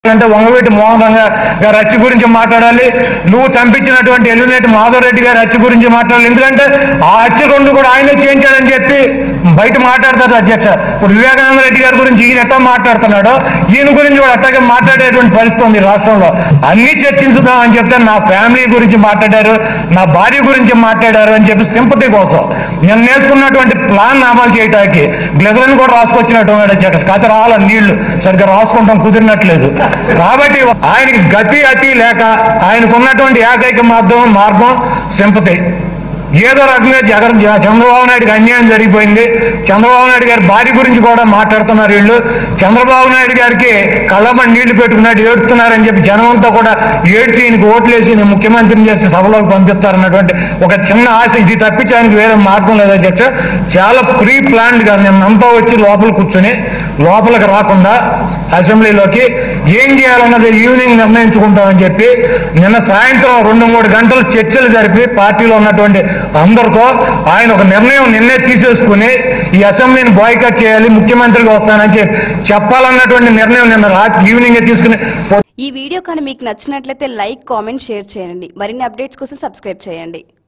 అంటే వంగవీటి మోహన్ రంగ గారి హత్య గురించి మాట్లాడాలి నువ్వు చంపించినటువంటి ఎల్లునేటి మాధవ్ రెడ్డి గారి హత్య గురించి మాట్లాడాలి ఎందుకంటే ఆ హత్య రెండు కూడా ఆయనే చేయించాడని చెప్పి బయట మాట్లాడతారు అధ్యక్ష ఇప్పుడు వివేకానంద రెడ్డి గారి గురించి ఈయన ఎట్టా మాట్లాడుతున్నాడో ఈయన గురించి కూడా అట్టాగే మాట్లాడేటువంటి పరిస్థితి ఉంది ఈ రాష్ట్రంలో అన్ని చర్చించుదాం అని చెప్తే నా ఫ్యామిలీ గురించి మాట్లాడారు నా భార్య గురించి మాట్లాడారు అని చెప్పి సింపతి కోసం నేను నేర్చుకున్నటువంటి ప్లాన్ అమలు చేయడానికి గ్లెజరన్ కూడా రాసుకొచ్చినట్టు ఉన్నాడు అధ్యక్ష కథ రావాల నీళ్లు సరిగ్గా రాసుకుంటాం కుదిరినట్లేదు కాబట్టి ఆయనకి గతి అతి లేక ఆయనకు ఉన్నటువంటి ఏకైక మార్గం మార్గం సింపతి ఏదో రకంగా జగన్ జ- చంద్రబాబు నాయుడుకి అన్యాయం జరిగిపోయింది చంద్రబాబు నాయుడు గారి భార్య గురించి కూడా మాట్లాడుతున్నారు వీళ్ళు చంద్రబాబు నాయుడు గారికి కళ్ళమని నీళ్లు పెట్టుకున్నట్టు ఏడుతున్నారని చెప్పి జనం అంతా కూడా ఏడ్చి ఈయనకి ఓట్లేసి నేను ముఖ్యమంత్రిని చేసి సభలోకి పంపిస్తారన్నటువంటి ఒక చిన్న ఆశ ఇది తప్పించి ఆయనకి వేరే మార్గం లేదు అధ్యక్ష చాలా ప్రీ ప్లాన్డ్ గా నేను అంతా వచ్చి లోపల కూర్చుని లోపలికి రాకుండా అసెంబ్లీలోకి ఏం చేయాలన్నది ఈవినింగ్ నిర్ణయించుకుంటామని చెప్పి నిన్న సాయంత్రం రెండు మూడు గంటలు చర్చలు జరిపి పార్టీలో ఉన్నటువంటి అందరితో ఆయన ఒక నిర్ణయం నిన్నే తీసేసుకుని ఈ అసెంబ్లీని బాయ్కట్ చేయాలి ముఖ్యమంత్రిగా వస్తానని చెప్పి చెప్పాలన్నటువంటి నిర్ణయం నిన్న రాత్రి ఈవినింగ్ తీసుకుని ఈ వీడియో కానీ మీకు నచ్చినట్లయితే లైక్ కామెంట్ షేర్ చేయండి మరిన్ని అప్డేట్స్ కోసం సబ్స్క్రైబ్ చేయండి